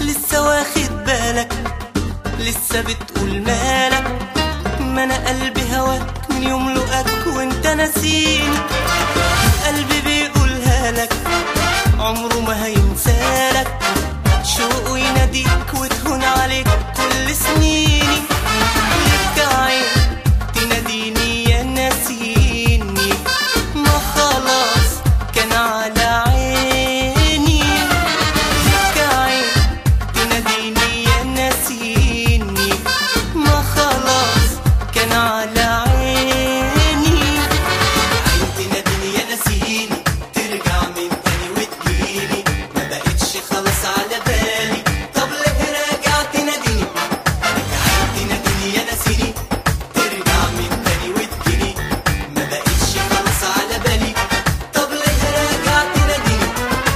لسه واخد بالك لسه بتقول مالك ما انا قلبي هواك من يوم لقاك وانت ناسيني قلبي بيقولها لك عمره ما هينسالك شوقه يناديك وتهون عليك كل سنيني لك عين تناديني يا ناسيني ما خلاص كان على عيني لك عين تناديني يا ناسيني ما خلاص كان على عيني عين تناديني يا ناسيني ترجع من تاني وتجيلي ما بقتش خلاص على بالي طب ليه راجع تناديني عين تناديني يا ناسيني ترجع من تاني وتجيلي ما بقتش خلاص على بالي طب ليه راجع تناديني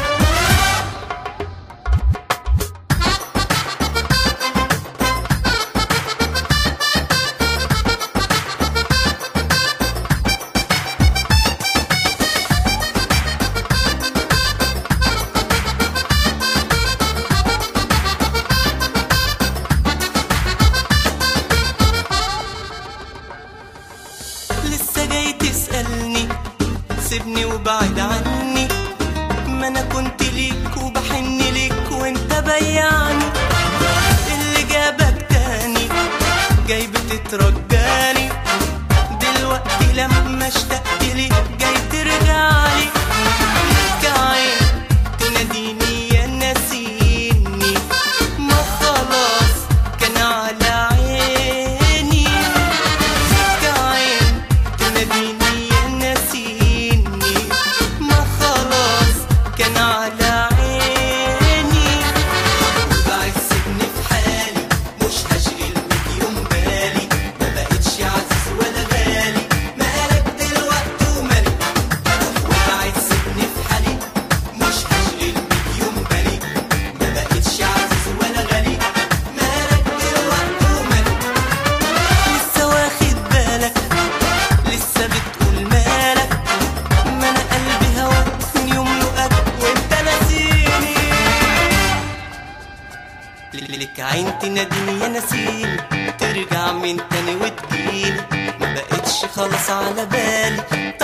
لسه جاي تسألني سيبني وبعد عني ما انا كنت ليك وبحن ليك وانت بيعني اللي جابك تاني جاي بتترجاني دلوقتي لما اشتقت ليك جاي ترجعلي لك عين تناديني يا ناسيني ما خلاص كان على عيني لك عين تناديني يا ناسيني ما خلاص كان على عيني وبعد سيبني في حالي مش هشغل بيك يوم بالي ما بقتش عزيز ولا غالي مالك دلوقتي ومالي وبعد سيبني في حالي مش هشغل بيك يوم بالي ما بقتش عزيز ولا غالي مالك دلوقتي ومالي لسه واخد بالك لسه بتقول مالك ما انا قلبي هواك من يوم لقاك وانت ناسيني لك عين تناديني يا نسيني ترجع من تاني وتجيني ما بقتش خلاص على بالي